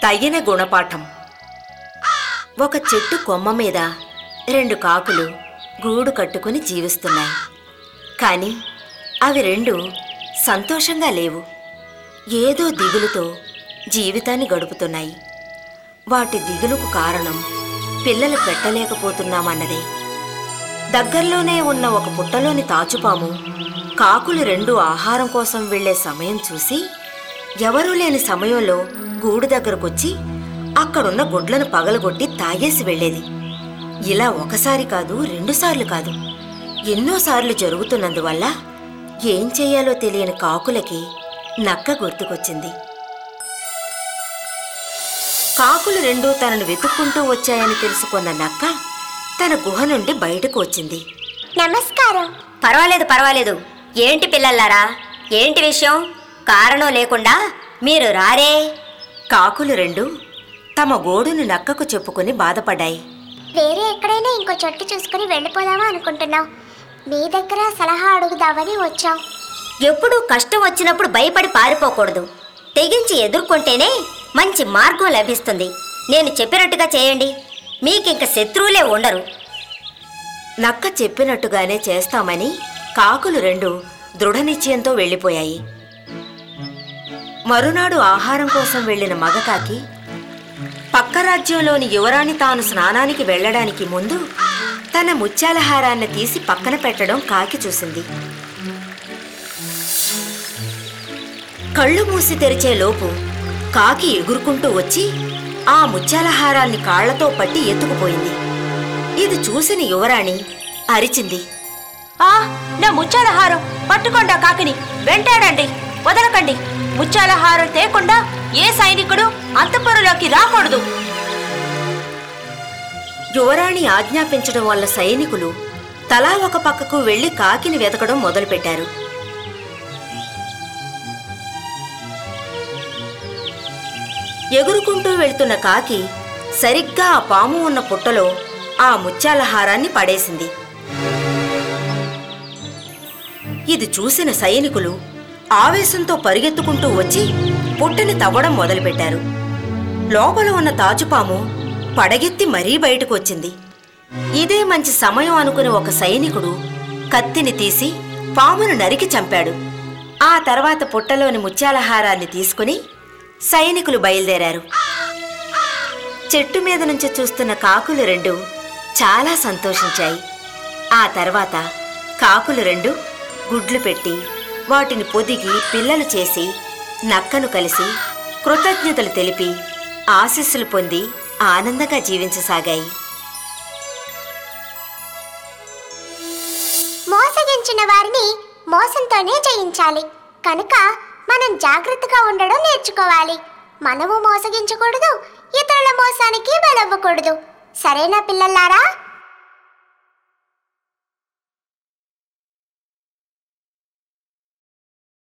తగిన గుణపాఠం ఒక చెట్టు కొమ్మ మీద రెండు కాకులు గూడు కట్టుకుని జీవిస్తున్నాయి కానీ అవి రెండు సంతోషంగా లేవు ఏదో దిగులుతో జీవితాన్ని గడుపుతున్నాయి వాటి దిగులుకు కారణం పిల్లలు పెట్టలేకపోతున్నామన్నదే దగ్గరలోనే ఉన్న ఒక పుట్టలోని తాచుపాము కాకులు రెండు ఆహారం కోసం వెళ్ళే సమయం చూసి ఎవరూ లేని సమయంలో గూడు దగ్గరకొచ్చి అక్కడున్న గుడ్లను పగలగొట్టి తాగేసి వెళ్ళేది ఇలా ఒకసారి కాదు రెండుసార్లు కాదు ఎన్నోసార్లు జరుగుతున్నందువల్ల ఏం చేయాలో తెలియని కాకులకి నక్క గుర్తుకొచ్చింది కాకులు రెండూ తనను వెతుక్కుంటూ వచ్చాయని తెలుసుకున్న నక్క తన గుహ నుండి బయటకు వచ్చింది నమస్కారం పర్వాలేదు పర్వాలేదు ఏంటి పిల్లల్లారా ఏంటి విషయం కారణం లేకుండా మీరు రారే కాకులు రెండు తమ గోడును నక్కకు చెప్పుకుని బాధపడ్డాయి వేరే ఎక్కడైనా ఇంకో చోటుకి చూసుకుని వెళ్ళిపోదామా అనుకుంటున్నాం మీ దగ్గర సలహా అడుగుదామని వచ్చాం ఎప్పుడూ కష్టం వచ్చినప్పుడు భయపడి పారిపోకూడదు తెగించి ఎదుర్కొంటేనే మంచి మార్గం లభిస్తుంది నేను చెప్పినట్టుగా చేయండి మీకింక శత్రువులే ఉండరు నక్క చెప్పినట్టుగానే చేస్తామని కాకులు రెండు దృఢ నిశ్చయంతో వెళ్ళిపోయాయి మరునాడు ఆహారం కోసం వెళ్ళిన మగకాకి పక్క రాజ్యంలోని యువరాణి తాను స్నానానికి వెళ్ళడానికి ముందు తన ముత్యాలహారాన్ని తీసి పక్కన పెట్టడం కాకి చూసింది కళ్ళు మూసి తెరిచే లోపు కాకి ఎగురుకుంటూ వచ్చి ఆ ముత్యాలహారాన్ని కాళ్లతో పట్టి ఎత్తుకుపోయింది ఇది చూసిన యువరాణి అరిచింది ఆ నా ముత్యాల హారం పట్టుకోండి ఆ కాకిని వెంటాడండి వదలకండి ముత్యాల హారం తేకుండా ఏ సైనికుడు అంతఃపురంలోకి రాకూడదు యువరాణి ఆజ్ఞాపించడం వల్ల సైనికులు తలా ఒక పక్కకు వెళ్లి కాకిని వెతకడం మొదలుపెట్టారు ఎగురుకుంటూ వెళ్తున్న కాకి సరిగ్గా ఆ పాము ఉన్న పుట్టలో ఆ ముత్యాల హారాన్ని పడేసింది ఇది చూసిన సైనికులు ఆవేశంతో పరిగెత్తుకుంటూ వచ్చి పుట్టని తవ్వడం మొదలుపెట్టారు లోపల ఉన్న తాచుపాము పడగెత్తి మరీ బయటకు వచ్చింది ఇదే మంచి సమయం అనుకుని ఒక సైనికుడు కత్తిని తీసి పామును నరికి చంపాడు ఆ తర్వాత పుట్టలోని ముత్యాలహారాన్ని తీసుకుని సైనికులు బయలుదేరారు చెట్టు మీద నుంచి చూస్తున్న కాకులు రెండు చాలా సంతోషించాయి ఆ తర్వాత కాకులు రెండు గుడ్లు పెట్టి వాటిని పొదిగి పిల్లలు చేసి నక్కను కలిసి కృతజ్ఞతలు తెలిపి ఆశీస్సులు పొంది ఆనందంగా జీవించసాగాయి మోసగించిన వారిని మోసంతోనే జయించాలి కనుక మనం జాగ్రత్తగా ఉండడం నేర్చుకోవాలి మనము మోసగించకూడదు ఇతరుల మోసానికి బలవ్వకూడదు సరేనా పిల్లలారా